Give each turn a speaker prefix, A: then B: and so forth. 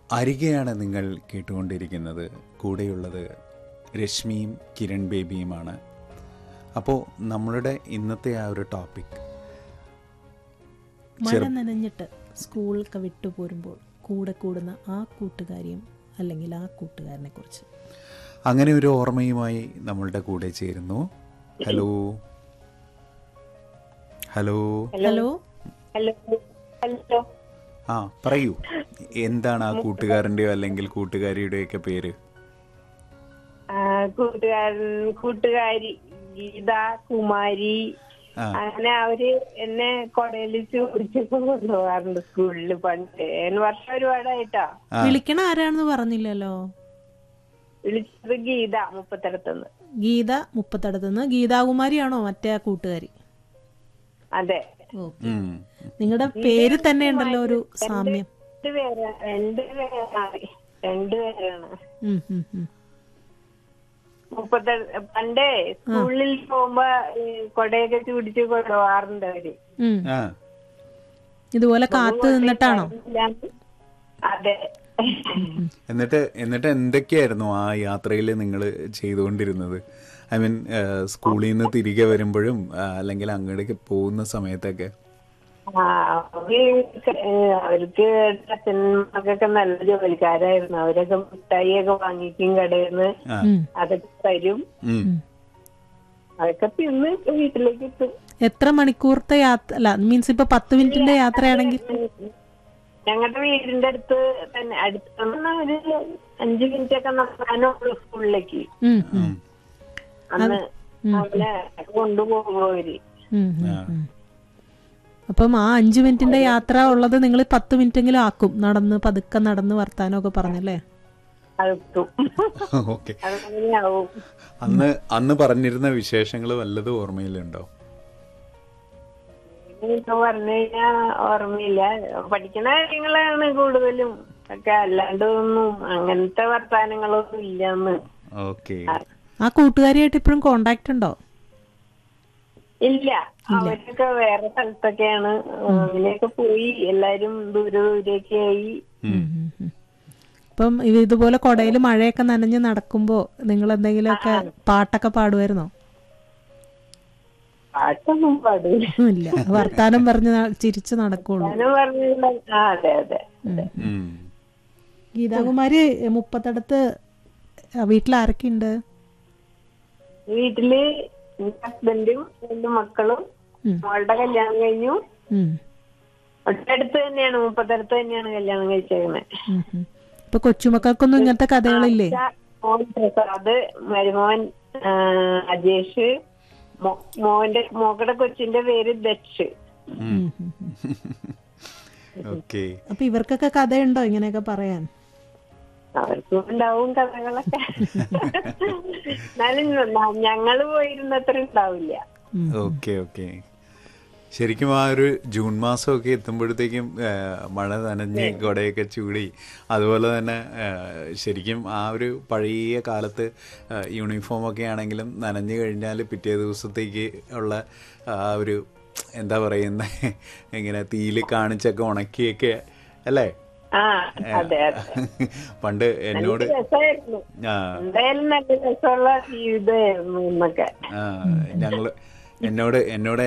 A: അരികെയാണ് നിങ്ങൾ കേട്ടുകൊണ്ടിരിക്കുന്നത് കൂടെയുള്ളത് രശ്മിയും കിരൺ ബേബിയുമാണ് അപ്പോൾ നമ്മളുടെ ഇന്നത്തെ ആ ഒരു ടോപ്പിക്
B: മഴ നനഞ്ഞിട്ട് സ്കൂളൊക്കെ വിട്ടു പോരുമ്പോൾ കൂടെ കൂടുന്ന ആ കൂട്ടുകാരിയും അല്ലെങ്കിൽ ആ കൂട്ടുകാരനെ കുറിച്ച്
A: അങ്ങനെ ഒരു ഓർമ്മയുമായി നമ്മളുടെ കൂടെ ചേരുന്നു hello hello
B: hello
C: hello hello
A: ആ പറയൂ എന്താണ് ആ കൂട്ടുകാരൻ്റെയോ അല്ലെങ്കിൽ കൂട്ടുകാരിയുടെയൊക്കെ പേര്
C: ആ, കൂട്ടുകാരൻ കൂട്ടുകാരി ഗീത കുമാരി
A: ആ.
C: അങ്ങനെ അവര് എന്നെ കൊടയിൽ ചൂടിച്ചൊക്കെ കൊണ്ടുപോകാറുണ്ട് സ്കൂളിൽ പണ്ട് എന്ന് വർഷം ഒരുപാടായിട്ടാ
B: വിളിക്കണ ആരാണെന്ന് പറഞ്ഞില്ലല്ലോ
C: വിളിച്ചത് ഗീത മുപ്പത്തിടത്തുനിന്ന്
B: ഗീത മുപ്പത്തടത്തുനിന്ന് ഗീതാകുമാരിയാണോ മറ്റേ ആ കൂട്ടുകാരി
C: അതെ
B: ഓ
A: ഉം.
B: നിങ്ങളുടെ പേര് തന്നെ ഉണ്ടല്ലോ ഒരു സാമ്യം
C: രണ്ടുപേര് രണ്ടുപേരാണ് രണ്ടുപേരാണ്
B: ഉം, ഉം, ഉം.
C: മുപ്പത്തെട്ട് പണ്ടേ സ്കൂളിൽ പോകുമ്പോ ഈ കൊടയൊക്കെ ചൂടിച്ച് കൊണ്ടുപോകാറുണ്ട് അവര്
B: ഉം.
A: ആ
B: ഇതുപോലെ കാത്തു നിന്നിട്ടാണോ
C: അതെ
A: എന്നിട്ട് എന്നിട്ട് എന്തൊക്കെയായിരുന്നു ആ യാത്രയിൽ നിങ്ങൾ ചെയ്തുകൊണ്ടിരുന്നത് ഐ മീൻ സ്കൂളിൽ നിന്ന് തിരികെ വരുമ്പോഴും ആ, അല്ലെങ്കിൽ അങ്ങോട്ടേക്ക് പോകുന്ന സമയത്തൊക്കെ
C: ആ, അവര് ഏഹ് അവർക്ക് അച്ഛന്മാർക്കൊക്കെ നല്ല ജോലിക്കാരായിരുന്നു അവരൊക്കെ മിഠായിയൊക്കെ വാങ്ങിക്കും കടയിൽ നിന്ന്
A: ആ
B: ഉം.
C: അതൊക്കെ തരും
A: ഉം.
C: അതൊക്കെ തിന്ന് വീട്ടിലേക്ക് എത്തും
B: എത്ര മണിക്കൂറത്തെ യാത്ര അല്ല മീൻസ് ഇപ്പൊ പത്ത് മിനിറ്റിന്റെ യാത്രയാണെങ്കിൽ
C: ഞങ്ങളുടെ വീടിന്റെ അടുത്ത് തന്നെ അടുത്തൊന്നും ഒരു അഞ്ചു മിനിറ്റ് ഒക്കെ നടക്കാനുള്ളൂ സ്കൂളിലേക്ക്
B: ഉം, ഉം,
A: ഉം.
C: അന്ന് അവനെ കൊണ്ടുപോകും അവര്
B: ഉം, ഉം, ഉം. അപ്പം ആ അഞ്ചു മിനിറ്റിന്റെ യാത്ര ഉള്ളത് നിങ്ങൾ പത്ത് മിനിറ്റെങ്കിലും ആക്കും നടന്ന് പതുക്കെ നടന്ന് വർത്താനമൊക്കെ പറഞ്ഞല്ലേ
C: അതെത്തും
A: ഓക്കെ
C: അതങ്ങനെയാവും
A: അന്ന് അന്ന് പറഞ്ഞിരുന്ന വിശേഷങ്ങൾ വല്ലതും ഓർമ്മയിലുണ്ടോ
C: ഇപ്പൊ പറഞ്ഞു കഴിഞ്ഞാ ഓർമ്മയില്ല പഠിക്കുന്ന കാര്യങ്ങളാണ് കൂടുതലും ഒക്കെ അല്ലാണ്ട് ഒന്നും അങ്ങനത്തെ വർത്താനങ്ങളൊന്നും ഇല്ലെന്ന്
A: ഓക്കെ
B: ആ കൂട്ടുകാരിയായിട്ട് ഇപ്പോഴും കോണ്ടാക്ട് ഉണ്ടോ
C: ഇല്ല അവരൊക്കെ വേറെ സ്ഥലത്തൊക്കെയാണ് അങ്ങനെയൊക്കെ പോയി എല്ലാരും ദൂരെ ദൂരെയൊക്കെ ആയി
B: ഉം, ഉം, ഉം. ഇപ്പം ഇത് ഇതുപോലെ കൊടയിൽ മഴയൊക്കെ നനഞ്ഞ് നടക്കുമ്പോ നിങ്ങൾ എന്തെങ്കിലുമൊക്കെ പാട്ടൊക്കെ പാടുമായിരുന്നോ
C: പാട്ടൊന്നും പാടില്ല
B: ഇല്ല വർത്താനം പറഞ്ഞ് ന- ചിരിച്ച് നടക്കുള്ളൂ
C: ഞാനും പറഞ്ഞില്ല ആ അതെ അതെ അതെ
B: ഗീതാകുമാരി മുപ്പത്തടത്ത് വീട്ടിൽ ആരൊക്കെ ഉണ്ട്
C: വീട്ടില് ഹസ്ബൻഡും രണ്ട് മക്കളും
B: ഉം.
C: മോളുടെ കല്യാണം കഴിഞ്ഞു
B: ഉം,
C: തൊട്ടടുത്ത് തന്നെയാണ് മുപ്പത്തടുത്ത് തന്നെയാണ് കല്യാണം കഴിച്ചേക്കുന്നത്
B: ഉം, ഉം. ഇപ്പൊ കൊച്ചുമക്കൾക്കൊന്നും ഇങ്ങനത്തെ കഥകളില്ലേ
C: മോൻ പ്രസാദ് മരുമോൻ ആ, അജേഷ് മോ- മോന്റെ മോക്കടെ കൊച്ചിന്റെ പേര് ദക്ഷ്
B: ഉം, ഉം, ഉം.
A: ഓക്കെ
B: അപ്പൊ ഇവർക്കൊക്കെ കഥയുണ്ടോ ഇങ്ങനെയൊക്കെ പറയാൻ
C: അവർക്കും ഉണ്ടാവും കഥകളൊക്കെ എന്നാലും ന- ഞങ്ങള് പോയിരുന്നത്ര ഉണ്ടാവില്ല
B: ഉം.
A: ഓക്കെ ഓക്കെ ശരിക്കും ആ ഒരു ജൂൺ മാസമൊക്കെ എത്തുമ്പോഴത്തേക്കും ആ, മഴ നനഞ്ഞ് കുടയൊക്കെ ചൂടി അതുപോലെ തന്നെ ആ, ശരിക്കും ആ ഒരു പഴയ കാലത്ത് ആ, യൂണിഫോമൊക്കെ ആണെങ്കിലും നനഞ്ഞു കഴിഞ്ഞാൽ പിറ്റേ ദിവസത്തേക്ക് ഉള്ള ആ ഒരു എന്താ പറയുന്ന ഇങ്ങനെ തീയിൽ കാണിച്ചൊക്കെ ഉണക്കിയൊക്കെ അല്ലേ
C: ആ അതെ അതെ
A: പണ്ട് എന്നോട്
C: രസമായിരുന്നു
A: ആ
C: എന്തായാലും നല്ല രസമുള്ള ജീവിതമായിരുന്നു എന്നൊക്കെ
A: ആ, ഞങ്ങള് എന്നോട് എന്നോട്